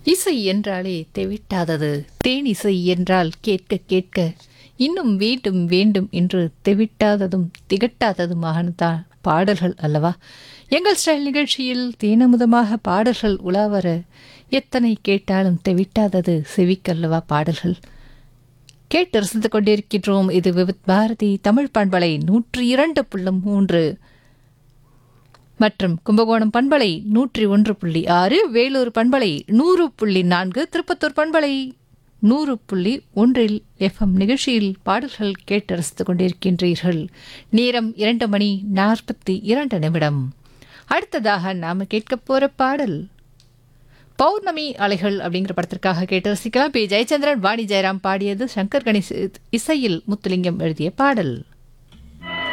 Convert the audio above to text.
இசை என்றாலே தெவிட்டாதது தேன் இசை என்றால் கேட்க கேட்க இன்னும் வேண்டும் வேண்டும் என்று தெவிட்டாததும் திகட்டாததுமான தான் பாடல்கள் அல்லவா எங்கள் ஸ்டைல் நிகழ்ச்சியில் தேனமுதமாக பாடல்கள் உலாவர எத்தனை கேட்டாலும் தெவிட்டாதது செவிக்கல்லவா பாடல்கள் கேட்டு ரசித்துக் கொண்டிருக்கின்றோம் இது விவித் பாரதி தமிழ் பண்பலை நூற்றி இரண்டு புள்ளம் மூன்று மற்றும் கும்பகோணம் பண்பலை நூற்றி ஒன்று புள்ளி ஆறு வேலூர் பண்பலை நூறு புள்ளி நான்கு திருப்பத்தூர் பண்பலை நூறு புள்ளி ஒன்றில் எஃப்எம் நிகழ்ச்சியில் பாடல்கள் கேட்டு ரசித்துக் கொண்டிருக்கின்றீர்கள் நேரம் இரண்டு மணி நாற்பத்தி இரண்டு நிமிடம் அடுத்ததாக நாம கேட்க போற பாடல் பௌர்ணமி அலைகள் அப்படிங்கிற படத்திற்காக கேட்டு ரசிக்கலாம் பி ஜெயச்சந்திரன் வாணி ஜெயராம் பாடியது சங்கர் கணேஷ் இசையில் முத்துலிங்கம் எழுதிய பாடல்